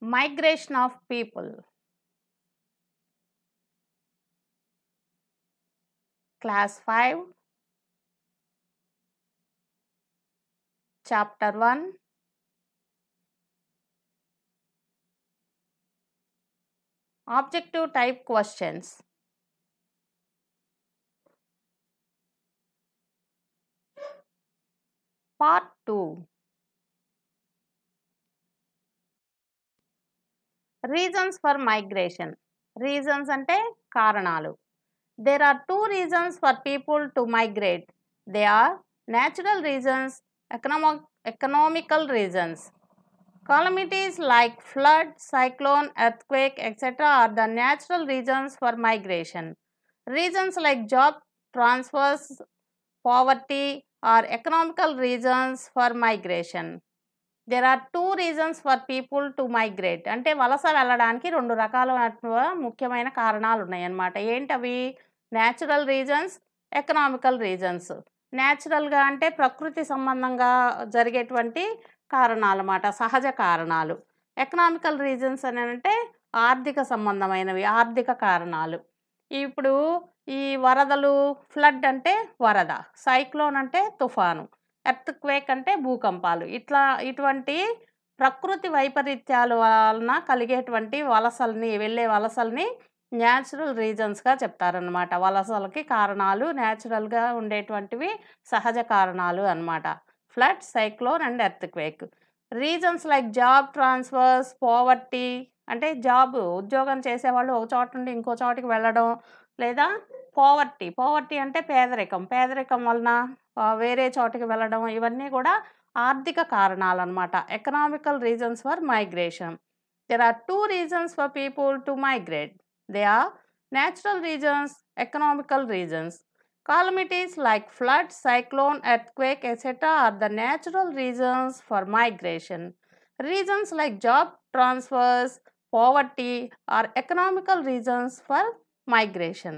Migration of people class five chapter one objective type questions part two reasons for migration reasons అంటే కారణాలు there are two reasons for people to migrate they are natural reasons econo economical reasons calamities like flood, cyclone, earthquake, etc. are the natural reasons for migration. Reasons like job transfers, poverty are economical reasons for migration. There are two reasons for people to migrate. అంటే వలస వెళ్ళడానికి రెండు రకాల ముఖ్యమైన కారణాలు ఉన్నాయన్నమాట ఏంటవి natural reasons economical reasons న్యాచురల్గా అంటే ప్రకృతి సంబంధంగా జరిగేటువంటి కారణాలు అన్నమాట సహజ కారణాలు ఎకనామికల్ రీజన్స్ అని అంటే ఆర్థిక సంబంధమైనవి ఆర్థిక కారణాలు ఇప్పుడు ఈ వరదలు ఫ్లడ్ అంటే వరద సైక్లోన్ అంటే తుఫాను ఎర్త్ క్వేక్ అంటే భూకంపాలు ఇట్లా ఇటువంటి ప్రకృతి వైపరీత్యాల వలన కలిగేటువంటి వలసల్ని వెళ్ళే వలసల్ని న్యాచురల్ రీజన్స్గా చెప్తారనమాట వలసలకి కారణాలు న్యాచురల్గా ఉండేటువంటివి సహజ కారణాలు అన్నమాట flood cyclone and earthquake reasons like job transfers poverty అంటే జాబ్ ఉద్యోగం చేసేవాళ్ళు ఒక చోట నుండి ఇంకో చోటికి వెళ్ళడం లేదా పోవర్టీ పోవర్టీ అంటే పేదరికం పేదరికం వలన ఆ, వేరే చోటికి వెళ్ళడం ఇవన్నీ కూడా ఆర్థిక కారణాలు అనమాట economical reasons for migration there are two reasons for people to migrate they are natural reasons economical reasons Calamities like flood, cyclone, earthquake, etc. are the natural reasons for migration. Reasons like job transfers, poverty are economical reasons for migration.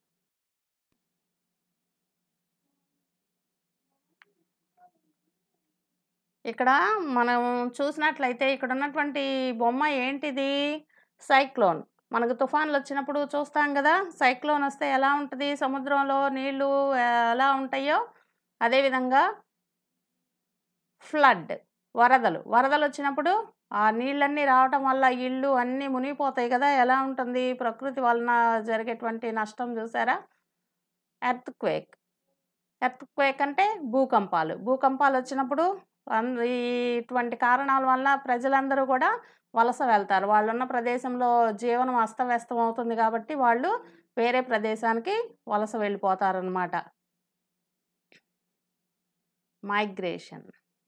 ఇక్కడ మనం చూసినట్లయితే ఇక్కడ ఉన్నటువంటి బొమ్మ ఏంటిది cyclone మనకు తుఫాన్లు వచ్చినప్పుడు చూస్తాం కదా సైక్లోన్ వస్తే ఎలా ఉంటుంది సముద్రంలో నీళ్లు ఎలా ఉంటాయో అదేవిధంగా ఫ్లడ్ వరదలు వరదలు వచ్చినప్పుడు ఆ నీళ్ళన్నీ రావటం వల్ల ఇళ్ళు అన్నీ మునిగిపోతాయి కదా ఎలా ఉంటుంది ప్రకృతి వలన జరిగేటువంటి నష్టం చూసారా ఎర్త్ క్వేక్ ఎర్త్ క్వేక్ అంటే భూకంపాలు భూకంపాలు వచ్చినప్పుడు అన్- ఈ ఇటువంటి కారణాల వల్ల ప్రజలందరూ కూడా వలస వెళ్తారు వాళ్ళు ఉన్న ప్రదేశంలో జీవనం అస్తవ్యస్తం అవుతుంది కాబట్టి వాళ్ళు వేరే ప్రదేశానికి వలస వెళ్ళిపోతారనమాట migration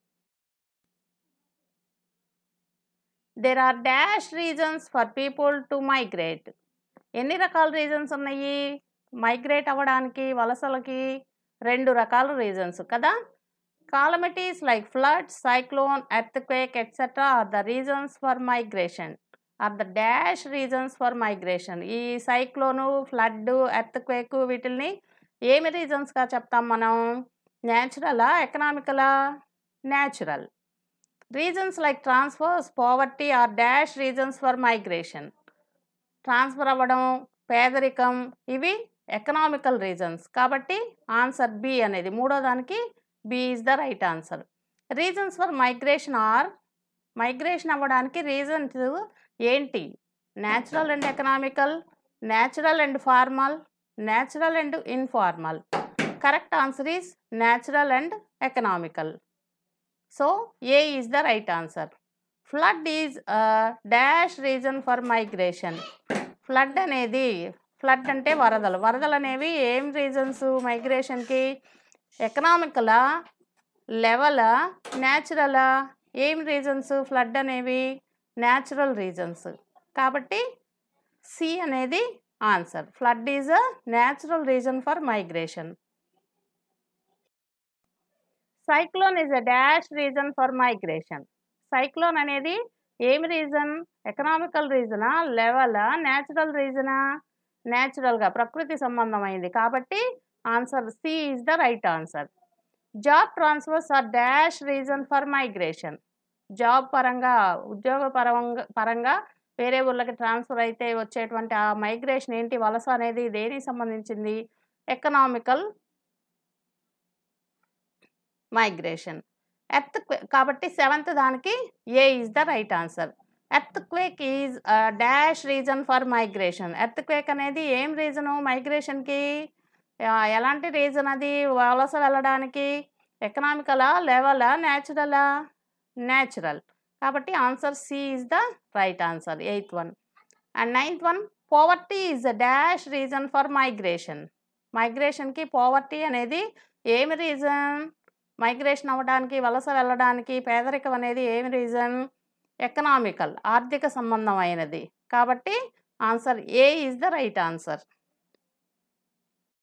there are dash reasons for people to migrate ఎన్ని రకాల రీజన్స్ ఉన్నాయి మైగ్రేట్ అవ్వడానికి వలసలకి రెండు రకాల రీజన్స్ కదా calamities like flood, cyclone, earthquake, etc. are the reasons for migration. Are the dash reasons for migration. ఈ సైక్లోను ఫ్లడ్ ఎర్త్క్వేక్ వీటిల్ని ఏమి రీజన్స్గా చెప్తాం మనం న్యాచురలా ఎకనామికలా natural reasons like transfers poverty are dash reasons for migration transfer అవ్వడం పేదరికం ఇవి ఎకనామికల్ రీజన్స్ కాబట్టి ఆన్సర్ బి అనేది మూడో దానికి B is the right answer reasons for migration are migration అవ్వడానికి రీజన్స్ ఏంటి natural and economical natural and formal natural and informal correct answer is natural and economical so A is the right answer flood is dash reason for migration flood అనేది flood అంటే వరదలు వరదలు అనేవి ఏం reasons మైగ్రేషన్కి ఎకనామికలా లెవెలా న్యాచురలా ఏం రీజన్స్ ఫ్లడ్ అనేవి న్యాచురల్ రీజన్స్ కాబట్టి సి అనేది answer flood is a natural reason for migration cyclone is a dash reason for migration cyclone అనేది ఏమి రీజన్ ఎకనామికల్ రీజనా లెవెలా న్యాచురల్ రీజనా న్యాచురల్గా ప్రకృతి సంబంధమైంది కాబట్టి answer C is the right answer job transfers are dash reason for migration job పరంగా ఉద్యోగ పరంగా పరంగా వేరే ఊళ్ళకి ట్రాన్స్ఫర్ అయితే వచ్చేటువంటి ఆ మైగ్రేషన్ ఏంటి వలస అనేది దేనికి సంబంధించింది ఎకనామికల్ మైగ్రేషన్ ఎర్త్ కాబట్టి సెవెంత్ దానికి A is the right answer earthquake is dash reason for migration earthquake అనేది ఏం రీజను మైగ్రేషన్కి ఎలాంటి రీజన్ అది వలస వెళ్ళడానికి ఎకనామికలా లెవెలా న్యాచురలా న్యాచురల్ కాబట్టి answer C is the right answer eighth one and ninth one poverty is the dash reason for migration మైగ్రేషన్కి పోవర్టీ అనేది ఏమి రీజన్ మైగ్రేషన్ అవ్వడానికి వలస వెళ్ళడానికి పేదరికం అనేది ఏమి రీజన్ ఎకనామికల్ ఆర్థిక సంబంధమైనది కాబట్టి answer A is the right answer